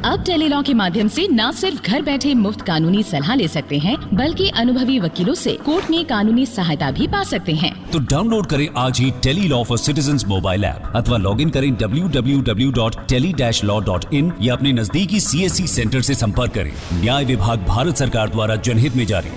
अब टेलीलॉ के माध्यम से न सिर्फ घर बैठे मुफ्त कानूनी सलाह ले सकते हैं बल्कि अनुभवी वकीलों से कोर्ट में कानूनी सहायता भी पा सकते हैं तो डाउनलोड करें आज ही tele law for citizen mobile app अथवा लॉग इन करें www.tele-law.in या अपने नजदीकी सीएससी सेंटर से संपर्क करें न्याय विभाग भारत सरकार द्वारा जनहित में जारी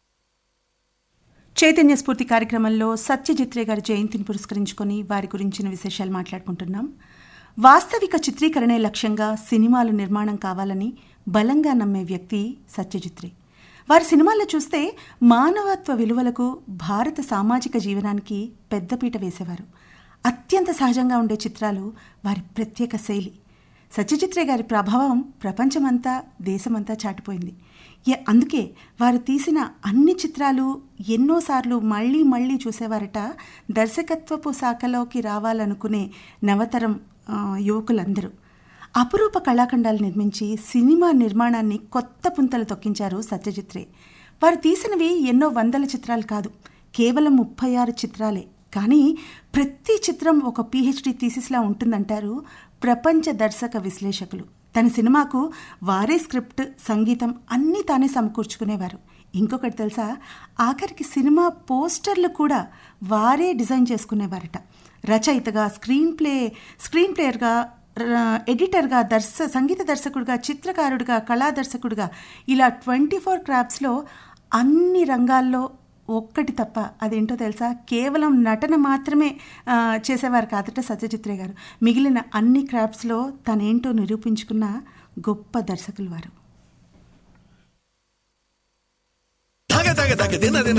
చైతన్య స్ఫూర్తి కార్యక్రమంలో సత్యజిత్రే గారి జయంతిని పురస్కరించుకొని వారి గురించిన విశేషాలు మాట్లాడుకుంటున్నాం వాస్తవిక చిత్రీకరణే లక్ష్యంగా సినిమాలు నిర్మాణం కావాలని బలంగా నమ్మే వ్యక్తి సత్యజిత్రే వారి సినిమాల్లో చూస్తే మానవత్వ విలువలకు భారత సామాజిక జీవనానికి పెద్దపీట వేసేవారు అత్యంత సహజంగా ఉండే చిత్రాలు వారి ప్రత్యేక శైలి సత్యజిత్రే గారి ప్రభావం ప్రపంచమంతా దేశమంతా చాటిపోయింది ఎ- అందుకే వారు తీసిన అన్ని చిత్రాలు ఎన్నోసార్లు మళ్ళీ మళ్ళీ చూసేవారట దర్శకత్వపు శాఖలోకి రావాలనుకునే నవతరం ఆ, యువకులందరూ అపురూప కళాఖండాలు నిర్మించి సినిమా నిర్మాణాన్ని కొత్త పుంతలు తొక్కించారు సత్యజిత్రే వారు తీసినవి ఎన్నో వందల చిత్రాలు కాదు కేవలం ముప్పై ఆరు చిత్రాలే కానీ ప్రతి చిత్రం ఒక పిహెచ్డి థీసిస్లా ఉంటుందంటారు ప్రపంచ దర్శక విశ్లేషకులు తన సినిమాకు వారే స్క్రిప్ట్ సంగీతం అన్నీ తానే సమకూర్చుకునేవారు ఇంకొకటి తెలుసా ఆఖరికి సినిమా పోస్టర్లు కూడా వారే డిజైన్ చేసుకునేవారట రచయితగా స్క్రీన్ ప్లే స్క్రీన్ ప్లేయర్గా ర- ఎడిటర్గా దర్శ సంగీత దర్శకుడిగా చిత్రకారుడిగా కళా దర్శకుడిగా ఇలా ట్వంటీ ఫోర్ క్రాఫ్ట్స్లో అన్ని రంగాల్లో ఒక్కటి తప్ప అదేంటో తెలుసా కేవలం నటన మాత్రమే ఆ, చేసేవారు కాదట సత్యజిత్రే గారు మిగిలిన అన్ని క్రాఫ్ట్స్లో తనేంటో నిరూపించుకున్న గొప్ప దర్శకులు వారు ధగ ధగ ధగ దిన దిన